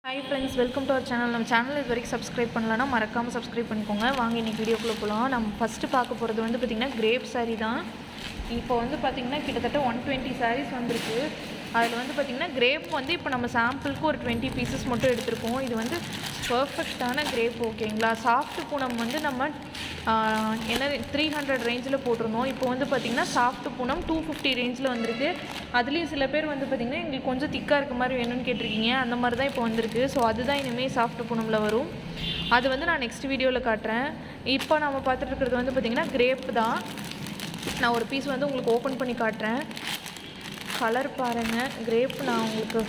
hi friends welcome to our channel நம்ம channel இது வரைக்கும் சப்ஸ்கிரைப் பண்ணலன்னா மறக்காமல் சப்ஸ்கிரைப் பண்ணிக்கோங்க வாங்க இன்னைக்கு வீடியோக்குள்ளே போகலாம் நம்ம ஃபஸ்ட்டு பார்க்க போகிறது வந்து பார்த்திங்கன்னா கிரேப் saree தான் இப்போ வந்து பார்த்திங்கன்னா கிட்டத்தட்ட ஒன் டுவெண்ட்டி sarees வந்திருக்கு அதில் வந்து பார்த்திங்கன்னா கிரேப் வந்து இப்போ நம்ம சாம்பிளுக்கு ஒரு டுவெண்ட்டி பீசஸ் மட்டும் எடுத்திருக்கோம் இது வந்து பர்ஃபெக்டான கிரேப் ஓகேங்களா சாஃப்ட் பூனம் வந்து நம்ம ஆஹ், என்ன த்ரீ ஹண்ட்ரட் ரேஞ்சில் போட்டிருந்தோம் இப்போ வந்து பார்த்திங்கன்னா சாஃப்ட் பூனம் டூ ஃபிஃப்டி ரேஞ்சில் வந்திருக்கு அதுலேயும் சில பேர் வந்து பார்த்திங்கன்னா எங்களுக்கு கொஞ்சம் திக்காக இருக்க மாதிரி வேணும்னு கேட்டிருக்கீங்க அந்த மாதிரி தான் இப்போ வந்திருக்கு ஸோ அதுதான் இனிமேல் சாஃப்ட் பூனமில் வரும் அது வந்து நான் நெக்ஸ்ட் வீடியோவில் காட்டுறேன் இப்போ நம்ம பார்த்துட்டு இருக்கிறது வந்து பார்த்திங்கன்னா கிரேப் தான் நான் ஒரு பீஸ் வந்து உங்களுக்கு ஓப்பன் பண்ணி காட்டுறேன் கலர் பாருங்கள் கிரேப் நான் உங்களுக்கு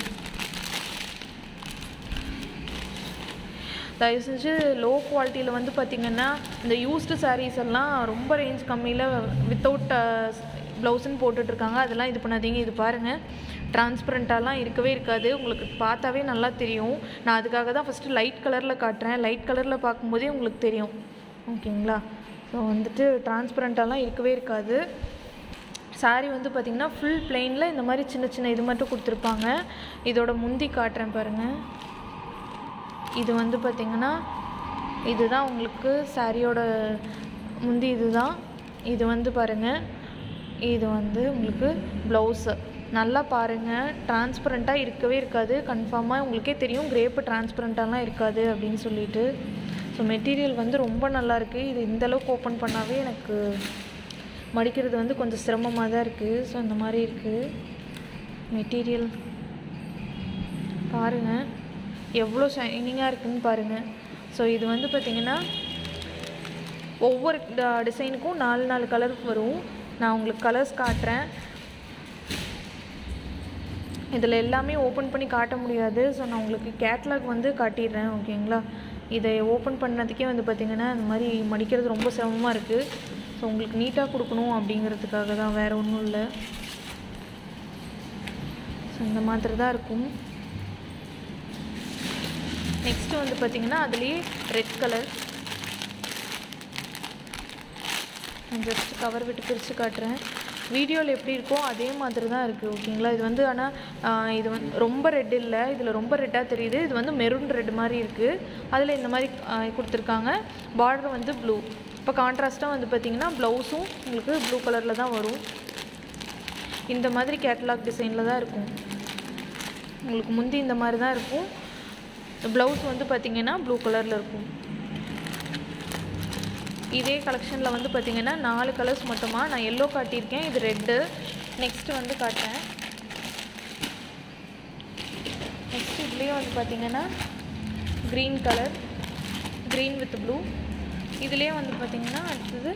தயவு செஞ்சு லோ குவாலிட்டியில் வந்து பார்த்திங்கன்னா இந்த யூஸ்டு sarees எல்லாம் ரொம்ப ரேஞ்ச் கம்மியில் வித்தவுட் ப்ளவுஸ்ன்னு போட்டுட்ருக்காங்க அதெல்லாம் இது பண்ணாதீங்க இது பாருங்கள் டிரான்ஸ்பரண்ட்டாலாம் இருக்கவே இருக்காது உங்களுக்கு பார்த்தாவே நல்லா தெரியும் நான் அதுக்காக தான் ஃபஸ்ட்டு லைட் கலரில் காட்டுறேன் லைட் கலரில் பார்க்கும்போதே உங்களுக்கு தெரியும் ஓகேங்களா ஸோ வந்துட்டு டிரான்ஸ்பரண்ட்டாலாம் இருக்கவே இருக்காது saree வந்து பார்த்திங்கன்னா ஃபுல் பிளெயினில் இந்த மாதிரி சின்ன சின்ன இது மட்டும் கொடுத்துருப்பாங்க இதோட முந்தி காட்டுறேன் பாருங்கள் இது வந்து பார்த்திங்கன்னா இதுதான் உங்களுக்கு சாரியோட முந்தி இதுதான் இது வந்து பாருங்கள் இது வந்து உங்களுக்கு ப்ளவுஸு நல்லா பாருங்கள் டிரான்ஸ்பரண்ட்டாக இருக்கவே இருக்காது கன்ஃபார்மாக உங்களுக்கே தெரியும் கிரேப்பு டிரான்ஸ்பரண்ட்டாலாம் இருக்காது அப்படின்னு சொல்லிட்டு ஸோ மெட்டீரியல் வந்து ரொம்ப நல்லா இருக்கு இது இந்த அளவுக்கு ஓப்பன் பண்ணாவே எனக்கு மடிக்கிறது வந்து கொஞ்சம் சிரமமாக தான் இருக்குது ஸோ இந்த மாதிரி இருக்குது மெட்டீரியல் பாருங்கள் எவ்வளோ ஷைனிங்காக இருக்குன்னு பாருங்கள் ஸோ இது வந்து பார்த்திங்கன்னா ஒவ்வொரு டிசைனுக்கும் நாலு நாலு கலர் வரும் நான் உங்களுக்கு கலர்ஸ் காட்டுறேன் இதில் எல்லாமே ஓப்பன் பண்ணி காட்ட முடியாது ஸோ நான் உங்களுக்கு கேட்லாக் வந்து காட்டிடுறேன் ஓகேங்களா இதை ஓப்பன் பண்ணதுக்கே வந்து பார்த்திங்கன்னா இந்த மாதிரி மடிக்கிறது ரொம்ப சிரமமாக இருக்குது ஸோ உங்களுக்கு நீட்டாக கொடுக்கணும் அப்படிங்கிறதுக்காக தான் வேறு ஒன்றும் இல்லை ஸோ இந்த மாதிரி தான் இருக்கும் நெக்ஸ்ட்டு வந்து பார்த்திங்கன்னா அதுலேயே ரெட் கலர் ஜஸ்ட் கவர் விட்டு பிரித்து காட்டுறேன் வீடியோவில் எப்படி இருக்கோ அதே மாதிரி தான் இருக்குது ஓகேங்களா இது வந்து ஆனால் இது வந்து ரொம்ப ரெட் இல்லை இதில் ரொம்ப ரெட்டாக தெரியுது இது வந்து மெரூன் ரெட் மாதிரி இருக்குது அதில் இந்த மாதிரி ஆஹ், கொடுத்துருக்காங்க பார்டர் வந்து ப்ளூ இப்போ கான்ட்ராஸ்ட்டாக வந்து பார்த்திங்கன்னா ப்ளவுஸும் உங்களுக்கு ப்ளூ கலரில் தான் வரும் இந்த மாதிரி கேட்லாக் டிசைனில் தான் இருக்கும் உங்களுக்கு முந்தி இந்த மாதிரி தான் இருக்கும் ப்ளவுஸ் வந்து பார்த்திங்கன்னா ப்ளூ கலரில் இருக்கும் இதே கலெக்ஷனில் வந்து பார்த்திங்கன்னா நாலு கலர்ஸ் மொத்தமாக நான் எல்லோ காட்டியிருக்கேன் இது ரெட்டு நெக்ஸ்ட்டு வந்து காட்டுறேன் நெக்ஸ்ட் இதுலேயே வந்து பார்த்திங்கன்னா green colour green with blue இதுலேயே வந்து பார்த்திங்கன்னா அடுத்தது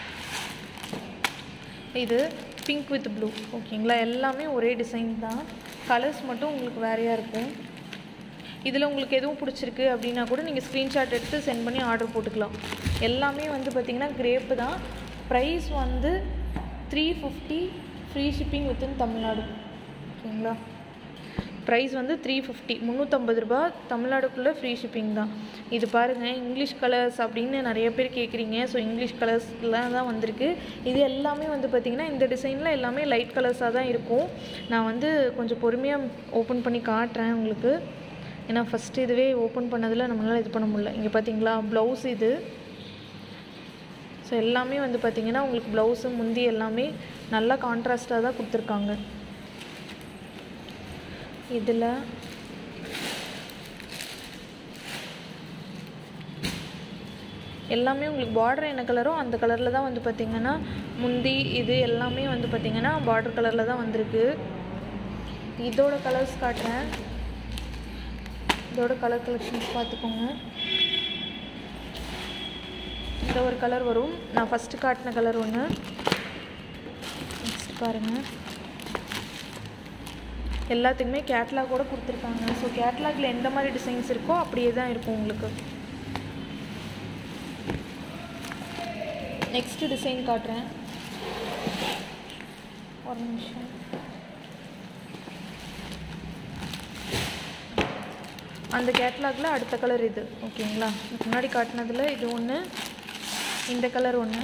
இது பிங்க் வித் ப்ளூ ஓகேங்களா எல்லாமே ஒரே டிசைன் தான் கலர்ஸ் மட்டும் உங்களுக்கு வேறையாக இருக்கும் இதில் உங்களுக்கு எதுவும் பிடிச்சிருக்கு அப்படின்னா கூட நீங்கள் ஸ்க்ரீன்ஷாட் எடுத்து சென்ட் பண்ணி ஆர்டர் போட்டுக்கலாம் எல்லாமே வந்து பார்த்திங்கன்னா கிரேப்பு தான் ப்ரைஸ் வந்து three fifty free shipping within Tamil Nadu ஓகேங்களா ப்ரைஸ் வந்து த்ரீ ஃபிஃப்டி முந்நூற்றம்பது ரூபா தமிழ்நாடுக்குள்ளே ஃப்ரீ ஷிப்பிங் தான் இது பாருங்கள் இங்கிலீஷ் கலர்ஸ் அப்படின்னு நிறைய பேர் கேட்குறீங்க ஸோ இங்கிலீஷ் கலர்ஸ்லாம் தான் வந்திருக்கு இது எல்லாமே வந்து பார்த்திங்கன்னா இந்த டிசைனில் எல்லாமே லைட் கலர்ஸாக தான் இருக்கும் நான் வந்து கொஞ்சம் பொறுமையாக ஓப்பன் பண்ணி காட்டுறேன் உங்களுக்கு ஏன்னா ஃபஸ்ட்டு இதுவே ஓப்பன் பண்ணதில் நம்மளால் இது பண்ண முடியல இங்கே பார்த்தீங்களா ப்ளவுஸ் இது ஸோ எல்லாமே வந்து பார்த்திங்கன்னா உங்களுக்கு ப்ளவுஸு முந்தி எல்லாமே நல்லா கான்ட்ராஸ்ட்டாக தான் கொடுத்துருக்காங்க இதில் எல்லாமே உங்களுக்கு பார்டர் என்ன கலரோ அந்த கலரில் தான் வந்து பார்த்திங்கன்னா முந்தி இது எல்லாமே வந்து பார்த்திங்கன்னா பார்டர் கலரில் தான் வந்திருக்கு இதோட கலர்ஸ் காட்டுறேன் இதோட கலர் கலெக்ஷன்ஸ் பார்த்துக்கோங்க இந்த ஒரு கலர் வரும் நான் ஃபஸ்ட்டு காட்டின கலர் ஒன்று நெக்ஸ்ட் பாருங்கள் எல்லாத்துக்குமே கேட்லாகோட கொடுத்துருக்காங்க ஸோ கேட்லாகில் எந்த மாதிரி டிசைன்ஸ் இருக்கோ அப்படியே தான் இருக்கும் உங்களுக்கு நெக்ஸ்ட் டிசைன் காட்டுறேன் ஒரு நிமிஷம் அந்த கேட்லாகில் அடுத்த கலர் இது ஓகேங்களா இதுக்கு முன்னாடி காட்டினதில் இது ஒன்று இந்த கலர் ஒன்று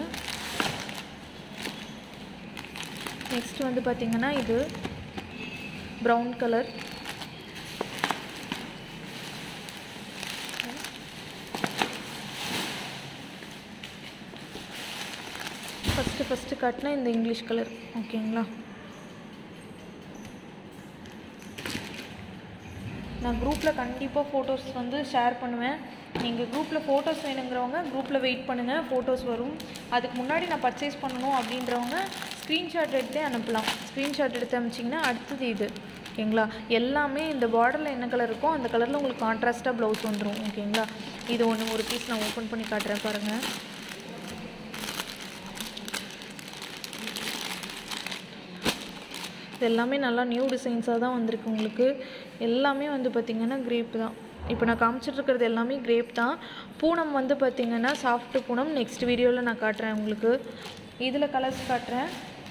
நெக்ஸ்ட் வந்து பார்த்திங்கன்னா இது ப்ரௌன் கலர் ஃபஸ்ட்டு ஃபஸ்ட்டு காட்டின இந்த இங்கிலீஷ் கலர் ஓகேங்களா நான் குரூப்பில் கண்டிப்பாக ஃபோட்டோஸ் வந்து ஷேர் பண்ணுவேன் நீங்கள் குரூப்பில் ஃபோட்டோஸ் வேணுங்கிறவங்க குரூப்பில் வெயிட் பண்ணுங்கள் ஃபோட்டோஸ் வரும் அதுக்கு முன்னாடி நான் பர்ச்சேஸ் பண்ணணும் அப்படின்றவங்க ஸ்க்ரீன்ஷாட் எடுத்தே அனுப்பலாம் ஸ்க்ரீன்ஷாட் எடுத்து அனுப்பிச்சிங்கன்னா அடுத்தது இது ஓகேங்களா எல்லாமே இந்த பார்டரில் என்ன கலர் இருக்கோ அந்த கலரில் உங்களுக்கு கான்ட்ராஸ்ட்டாக ப்ளவுஸ் வந்துடும் ஓகேங்களா இது ஒன்று ஒரு பீஸ் நான் ஓப்பன் பண்ணி காட்டுறேன் பாருங்கள் இது எல்லாமே நல்லா நியூ டிசைன்ஸாக தான் வந்திருக்கு உங்களுக்கு எல்லாமே வந்து பார்த்திங்கன்னா கிரேப் தான் இப்போ நான் காமிச்சிட்டு இருக்கிறது எல்லாமே கிரேப் தான் பூனம் வந்து பார்த்திங்கன்னா சாஃப்ட் பூனம் நெக்ஸ்ட் வீடியோவில் நான் காட்டுறேன் உங்களுக்கு இதில் கலர்ஸ் காட்டுறேன்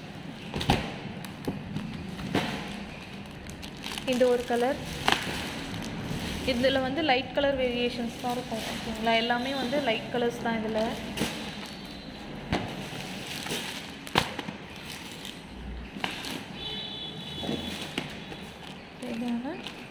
இந்த ஒரு கலர் இதில் வந்து லைட் கலர் வேரியேஷன்ஸ் தான் இருக்கும் ஓகேங்களா எல்லாமே வந்து லைட் கலர்ஸ் தான் இதில் இது ஒன்று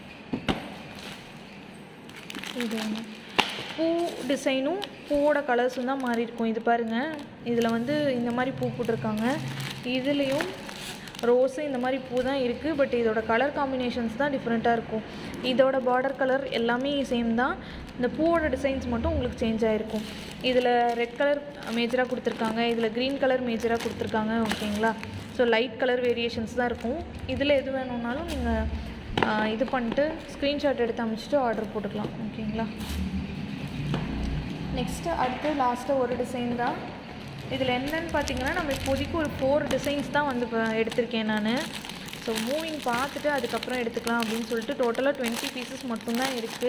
இது ஒன்று பூ டிசைனும் பூவோட கலர்ஸும் தான் மாறி இருக்கும் இது பாருங்கள் இதில் வந்து இந்த மாதிரி பூ போட்டிருக்காங்க இதுலேயும் ரோஸு இந்த மாதிரி பூ தான் இருக்குது பட் இதோட கலர் காம்பினேஷன்ஸ் தான் டிஃப்ரெண்ட்டாக இருக்கும் இதோட பார்டர் கலர் எல்லாமே சேம் தான் இந்த பூவோட டிசைன்ஸ் மட்டும் உங்களுக்கு சேஞ்ச் ஆகிருக்கும் இதில் ரெட் கலர் மேஜராக கொடுத்துருக்காங்க இதில் க்ரீன் கலர் மேஜராக கொடுத்துருக்காங்க ஓகேங்களா ஸோ லைட் கலர் வேரியேஷன்ஸ் தான் இருக்கும் இதில் எது வேணும்னாலும் நீங்கள் இது பண்ணிட்டு ஸ்க்ரீன்ஷாட் எடுத்து அமைச்சிட்டு ஆர்டர் போட்டுக்கலாம் ஓகேங்களா நெக்ஸ்ட்டு அடுத்து லாஸ்ட்டாக ஒரு டிசைன் தான் இதில் என்னன்னு பார்த்தீங்கன்னா நம்ம இப்போதைக்கு ஒரு ஃபோர் டிசைன்ஸ் தான் வந்து இப்போ எடுத்திருக்கேன் நான் ஸோ மூவிங் பார்த்துட்டு அதுக்கப்புறம் எடுத்துக்கலாம் அப்படின்னு சொல்லிட்டு டோட்டலாக டுவெண்ட்டி பீசஸ் மட்டும்தான் இருக்குது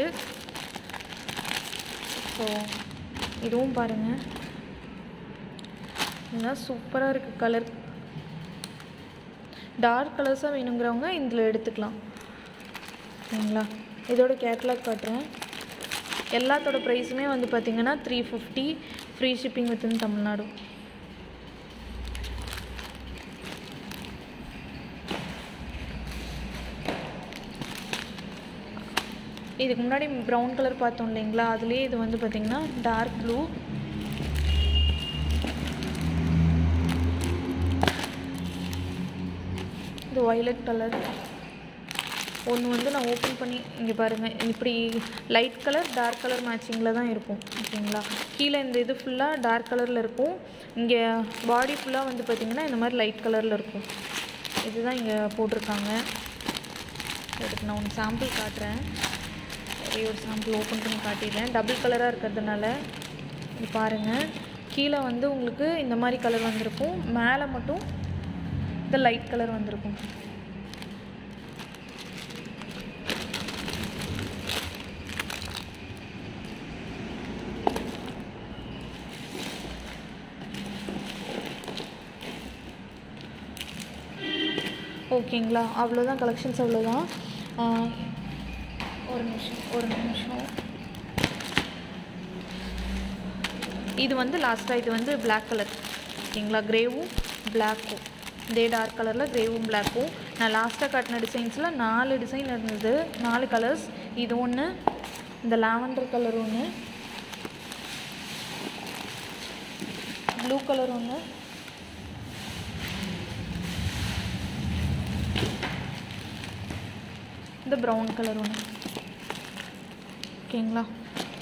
ஸோ இதுவும் பாருங்கள் இதெல்லாம் சூப்பராக இருக்குது கலர் டார்க் கலர்ஸாக வேணுங்கிறவங்க இதில் எடுத்துக்கலாம் சரிங்களா இதோட கேட்லாக் காட்டுறேன் எல்லாத்தோட ப்ரைஸுமே வந்து பார்த்திங்கன்னா three fifty free shipping within Tamil Nadu இதுக்கு முன்னாடி ப்ரௌன் கலர் பார்த்தோம் இல்லைங்களா அதுலேயே இது வந்து பார்த்திங்கன்னா டார்க் ப்ளூ இது வயலட் கலர் ஒன்று வந்து நான் ஓப்பன் பண்ணி இங்கே பாருங்கள் இப்படி லைட் கலர் டார்க் கலர் மேட்சிங்கில் தான் இருக்கும் ஓகேங்களா கீழே இந்த இது ஃபுல்லாக டார்க் கலரில் இருக்கும் இங்கே பாடி ஃபுல்லாக வந்து பார்த்திங்கன்னா இந்த மாதிரி லைட் கலரில் இருக்கும் இதுதான் இங்கே போட்டிருக்காங்க இதுக்கு நான் ஒன்று சாம்பிள் காட்டுறேன் ஒரே ஒரு சாம்பிள் ஓப்பன் பண்ணி காட்டிடுறேன் டபுள் கலராக இருக்கிறதுனால இது பாருங்கள் கீழே வந்து உங்களுக்கு இந்த மாதிரி கலர் வந்திருக்கும் மேலே மட்டும் இந்த லைட் கலர் வந்திருக்கும் ஓகேங்களா அவ்வளோதான் கலெக்ஷன்ஸ் அவ்வளோதான் ஆஹ் ஒரு நிமிஷம் ஒரு நிமிஷம் இது வந்து லாஸ்ட்டாக இது வந்து பிளாக் கலர் ஓகேங்களா க்ரேவும் பிளாக்கும் இதே டார்க் கலரில் க்ரேவும் பிளாக்கும் நான் லாஸ்ட்டாக காட்டின டிசைன்ஸில் நாலு டிசைன் இருந்தது நாலு கலர்ஸ் இது ஒன்று இந்த லாவெண்டர் கலர் ஒன்று ப்ளூ கலர் ஒன்று இந்த ப்ரௌன் கலர் ஒன்று ஓகேங்களா